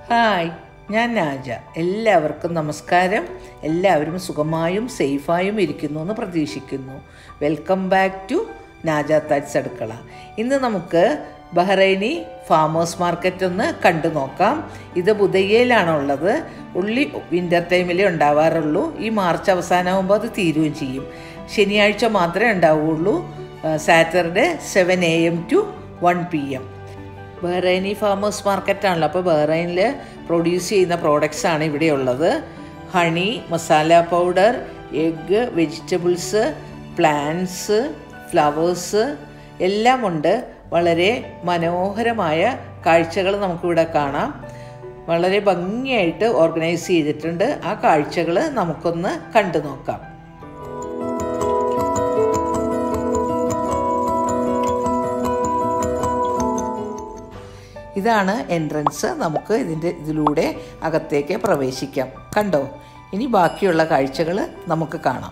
hi ഞാൻ നാജ എല്ലാവർക്കും നമസ്കാരം എല്ലാവരും സുഖമായും സേഫായും ഇരിക്കുന്നു എന്ന് പ്രതീക്ഷിക്കുന്നു welcome back to Naja that's അടുക്കള ഇന്ന് നമുക്ക് ബഹ്റൈനി ഫാമേഴ്സ് മാർക്കറ്റ് ഒന്ന് കണ്ടു നോക്കാം ഇത് ബുദയ്യയിലാണുള്ളത് ഉള്ളി വിൻ്റർ ടൈമിലേ ഉണ്ടാവാറുള്ളൂ ഈ മാർച്ച് അവസാനമാകുമ്പോൾ അത് തീരുകയും ചെയ്യും ശനിയാഴ്ച മാത്രമേ ഉണ്ടാവുകയുള്ളൂ Saturday seven A M to one P M Bahraini farmers മാർക്കറ്റാണല്ലോ അപ്പോൾ ബഹ്റൈനിൽ പ്രൊഡ്യൂസ് ചെയ്യുന്ന പ്രോഡക്റ്റ്സ് ആണ് ഇവിടെ ഉള്ളത് honey masala powder egg vegetables plants flowers എല്ലാം ഉണ്ട് വളരെ മനോഹരമായ കാഴ്ചകൾ നമുക്കിവിടെ കാണാം വളരെ ഭംഗിയായിട്ട് ഓർഗനൈസ് ചെയ്തിട്ടുണ്ട് ആ കാഴ്ചകൾ നമുക്കൊന്ന് കണ്ടു നോക്കാം ഇതാണ് എൻട്രൻസ് നമുക്ക് ഇതിൻ്റെ ഇതിലൂടെ അകത്തേക്ക് പ്രവേശിക്കാം കണ്ടോ ഇനി ബാക്കിയുള്ള കാഴ്ചകൾ നമുക്ക് കാണാം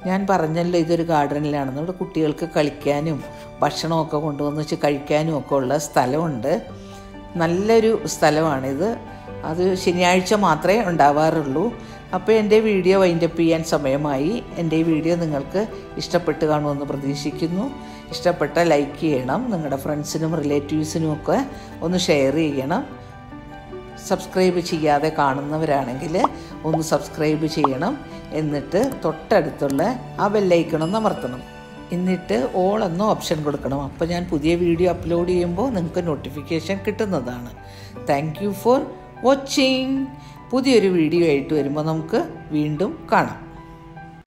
ഞാൻ പറഞ്ഞല്ലോ ഇതൊരു ഗാർഡനിലാണെന്ന് ഇവിടെ കുട്ടികൾക്ക് കളിക്കാനും ഭക്ഷണമൊക്കെ കൊണ്ടുവന്ന് വെച്ച് കഴിക്കാനും ഒക്കെ ഉള്ള സ്ഥലമുണ്ട് നല്ലൊരു സ്ഥലമാണിത് അത് ശനിയാഴ്ച മാത്രമേ ഉണ്ടാവാറുള്ളൂ അപ്പോൾ എൻ്റെ വീഡിയോ വൈൻഡപ്പ് ചെയ്യാൻ സമയമായി എൻ്റെ ഈ വീഡിയോ നിങ്ങൾക്ക് ഇഷ്ടപ്പെട്ട് കാണുമെന്ന് പ്രതീക്ഷിക്കുന്നു ഇഷ്ടപ്പെട്ട ലൈക്ക് ചെയ്യണം നിങ്ങളുടെ ഫ്രണ്ട്സിനും റിലേറ്റീവ്സിനും ഒക്കെ ഒന്ന് ഷെയർ ചെയ്യണം സബ്സ്ക്രൈബ് ചെയ്യാതെ കാണുന്നവരാണെങ്കിൽ ഒന്ന് സബ്സ്ക്രൈബ് ചെയ്യണം എന്നിട്ട് തൊട്ടടുത്തുള്ള ആ ബെല്ലൈക്കണം അമർത്തണം എന്നിട്ട് ഓൾ എന്ന ഓപ്ഷൻ കൊടുക്കണം അപ്പോൾ ഞാൻ പുതിയ വീഡിയോ അപ്ലോഡ് ചെയ്യുമ്പോൾ നിങ്ങൾക്ക് നോട്ടിഫിക്കേഷൻ കിട്ടുന്നതാണ് താങ്ക് യു ഫോർ വാച്ചിങ് പുതിയൊരു വീഡിയോ ആയിട്ട് വരുമ്പോൾ നമുക്ക് വീണ്ടും കാണാം